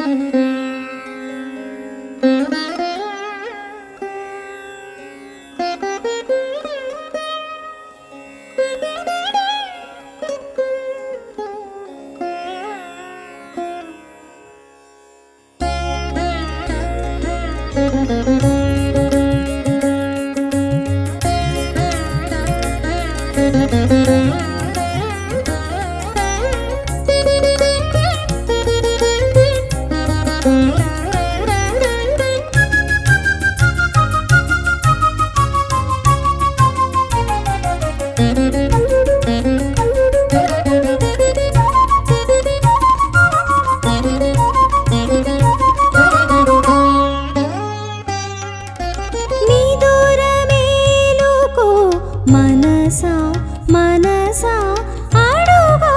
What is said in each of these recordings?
నీ దూరమేలుకో మనసా మనసా అడుగో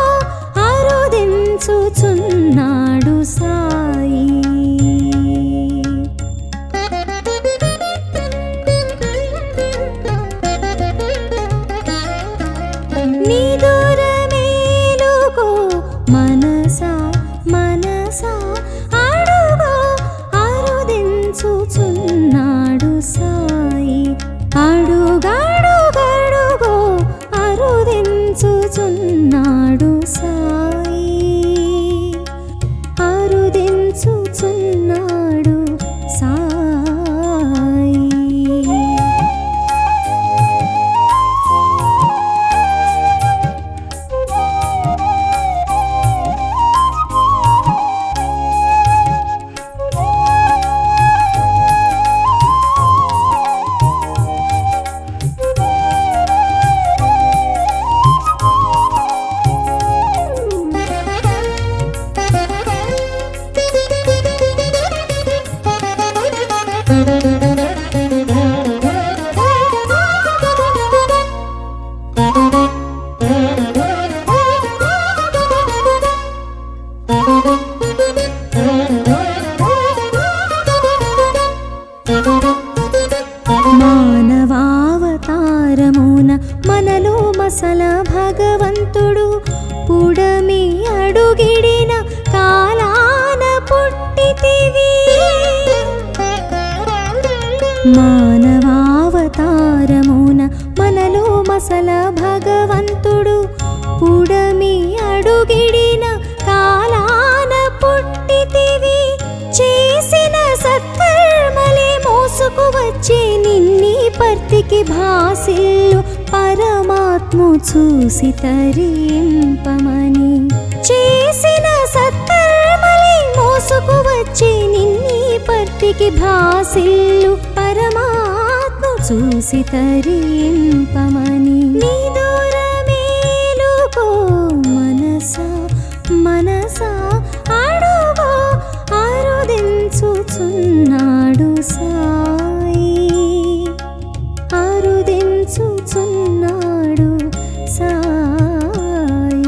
అరుదించుచున్నాడు సాయి నీ దూరమేలుకో మనసా మనసా అడుగో అరుదించుచున్నాడు సాయి అడుగడుగడుగో అరుదించుచున్నాడు సాయి అరుదించుచున్నాడు సాయి మానవావతారమున మనలో మసల భగవంతుడు పుడమి అడుగిడిన కాలాన పుట్టితివి మానవావతారమున మనలో మసల భగవంతుడు పుడమి అడుగిడిన కాలాన పుట్టితివి చేసిన సత్కర్మలే మోసుకు వచ్చే నిన్ని పర్తికి భాసిల్లు పరమాత్ము చూసి తరింపమని చేసిన సత్కర్మలే మోసుకు వచ్చే నిన్ని పర్తికి భాసిల్లు పరమాత్మ చూసి తరింపమని నీ దూరమేలుకో మనసా మనసా అడుగో అరుదించుచున్నాడు సాయి అరుదించుచున్నాడు సాయి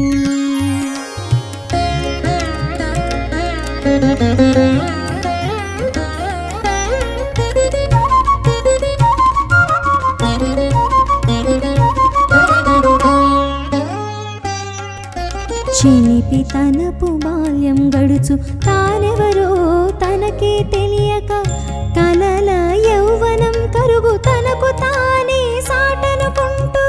చిలిపి తనపు బాల్యం గడుచు తానెవరో తనకే తెలియక కలల యౌవనం కరుగు తనకు తానే సాటనుకుంటూ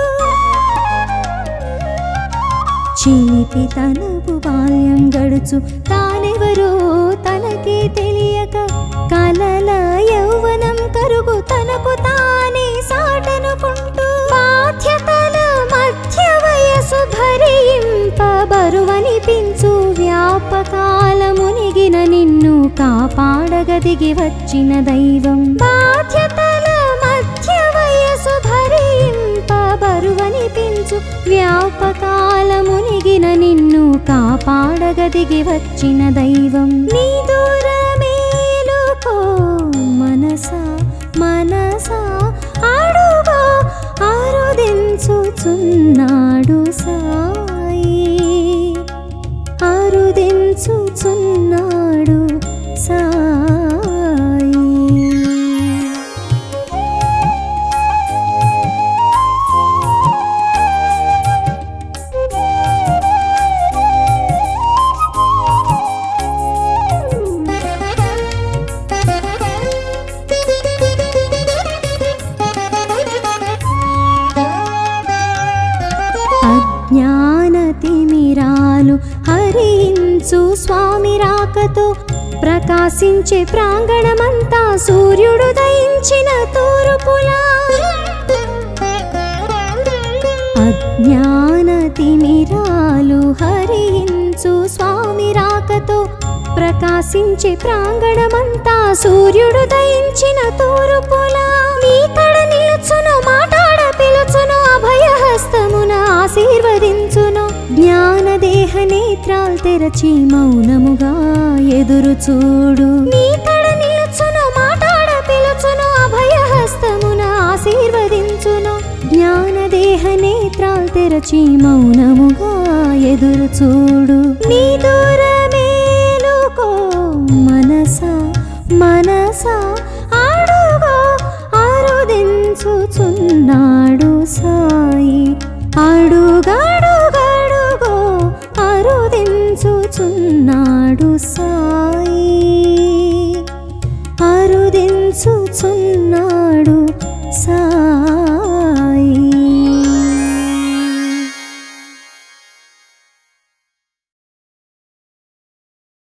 చిలిపి తనపు బాల్యం గడుచు తానెవరో తనకే తెలియక కలల యౌవనం కరుగు తనకు తానే సాటనుకుంటూ బాధ్యతల మధ్య వయసు భరింప బరువనిపించు వ్యాపకాల మునిగిన నిన్ను కాపాడగదిగి వచ్చిన దైవం బాధ్యతల మధ్య వయసు భరింప బరువనిపించు వ్యాపకాల మునిగిన నిన్ను కాపాడగదిగి వచ్చిన దైవం నీ దూరమేలుకో మనసా మనసా అడుగో అరుదించుచున్నాడు సాయి అరుదించుచున్నాడు సాయి అజ్ఞాన తిమిరాలు హరించు స్వామి రాకతో ప్రకాశించే ప్రాంగణమంతా సూర్యుడు దయించిన తూర్పులా అజ్ఞాన తిమిరాలు హరించు స్వామి రాకతో ప్రకాశించే ప్రాంగణమంతా సూర్యుడు దయించిన తూర్పులా మీ కడ నిలుచును మాటాడ పిలుచును అభయహస్తమున ఆశీర్వదించును జ్ఞానదేహ నేత్రాలు తెరచి మౌనముగా ఎదురు చూడు నీ కడ నిలుచును మాటాడ పిలుచును అభయహస్తమున ఆశీర్వదించును జ్ఞానదేహ నేత్రాలు తెరచి మౌనముగా ఎదురు చూడు నీ దూరమేలుకో మనసా మనసా ఆడుగో ఆరుదించుచున్నాడు సాయి అడుగడుగడుగో అరుదించుచున్నాడు సాయి అరుదించుచున్నాడు